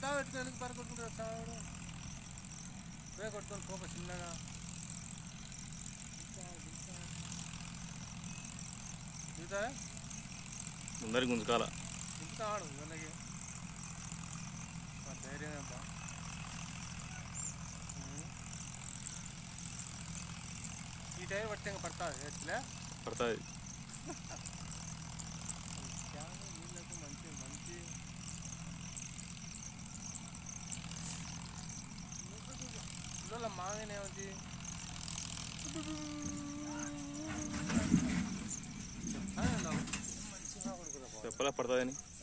అంతా పెట్టుకుని ఎందుకు పరి కొట్టుకుంటూ వస్తాడు వే కొట్టుకొని కోప చిన్నగా దిగుతా ముందరికి గుంజుకాల దిగుతాడు ఇవన్నకి మా ధైర్యం అబ్బా ఉమ్. ఈ టైం పడితే ఇంకా పడుతుంది ఎట్లే పడుతుంది క్యాన్ నీళ్ళకు మంచి మంచి పిల్లల మాగనేమంది చెప్తాను మంచిగా కొడుకురా బాబు చెప్పలే పడుతుందని